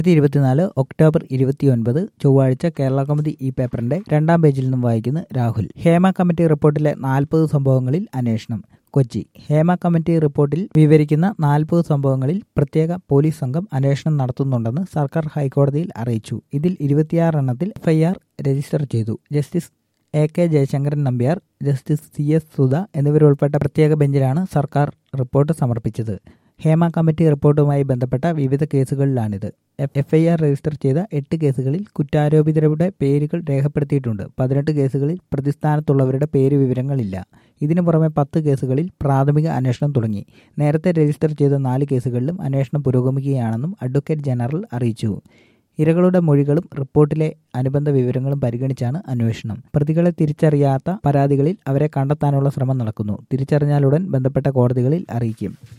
രണ്ടായിരത്തി ഇരുപത്തിനാല് ഒക്ടോബർ ഇരുപത്തിയൊൻപത് ചൊവ്വാഴ്ച കേരള കൗമുദി ഈ പേപ്പറിന്റെ രണ്ടാം പേജിൽ നിന്നും വായിക്കുന്ന രാഹുൽ ഹേമ കമ്മിറ്റി റിപ്പോർട്ടിലെ നാൽപ്പത് സംഭവങ്ങളിൽ അന്വേഷണം കൊച്ചി ഹേമ കമ്മിറ്റി റിപ്പോർട്ടിൽ വിവരിക്കുന്ന നാൽപ്പത് സംഭവങ്ങളിൽ പ്രത്യേക പോലീസ് സംഘം അന്വേഷണം നടത്തുന്നുണ്ടെന്ന് സർക്കാർ ഹൈക്കോടതിയിൽ അറിയിച്ചു ഇതിൽ ഇരുപത്തിയാറെണ്ണത്തിൽ എഫ്ഐആർ രജിസ്റ്റർ ചെയ്തു justice A K Jayasankaran Nambiar justice C S Sudha എന്നിവരുൾപ്പെട്ട പ്രത്യേക ബെഞ്ചിലാണ് സർക്കാർ റിപ്പോർട്ട് സമർപ്പിച്ചത് ഹേമ കമ്മിറ്റി റിപ്പോർട്ടുമായി ബന്ധപ്പെട്ട വിവിധ കേസുകളിലാണിത് എഫ് ഐ ആർ രജിസ്റ്റർ ചെയ്ത എട്ട് കേസുകളിൽ കുറ്റാരോപിതരുടെ പേരുകൾ രേഖപ്പെടുത്തിയിട്ടുണ്ട് പതിനെട്ട് കേസുകളിൽ പ്രതിസ്ഥാനത്തുള്ളവരുടെ പേര് വിവരങ്ങളില്ല ഇതിനു പുറമെ പത്ത് കേസുകളിൽ പ്രാഥമിക അന്വേഷണം തുടങ്ങി നേരത്തെ രജിസ്റ്റർ ചെയ്ത നാല് കേസുകളിലും അന്വേഷണം പുരോഗമിക്കുകയാണെന്നും അഡ്വക്കേറ്റ് ജനറൽ അറിയിച്ചു ഇരകളുടെ മൊഴികളും റിപ്പോർട്ടിലെ അനുബന്ധ വിവരങ്ങളും പരിഗണിച്ചാണ് അന്വേഷണം പ്രതികളെ തിരിച്ചറിയാത്ത പരാതികളിൽ അവരെ കണ്ടെത്താനുള്ള ശ്രമം നടക്കുന്നു തിരിച്ചറിഞ്ഞാലുടൻ ബന്ധപ്പെട്ട കോടതികളിൽ അറിയിക്കും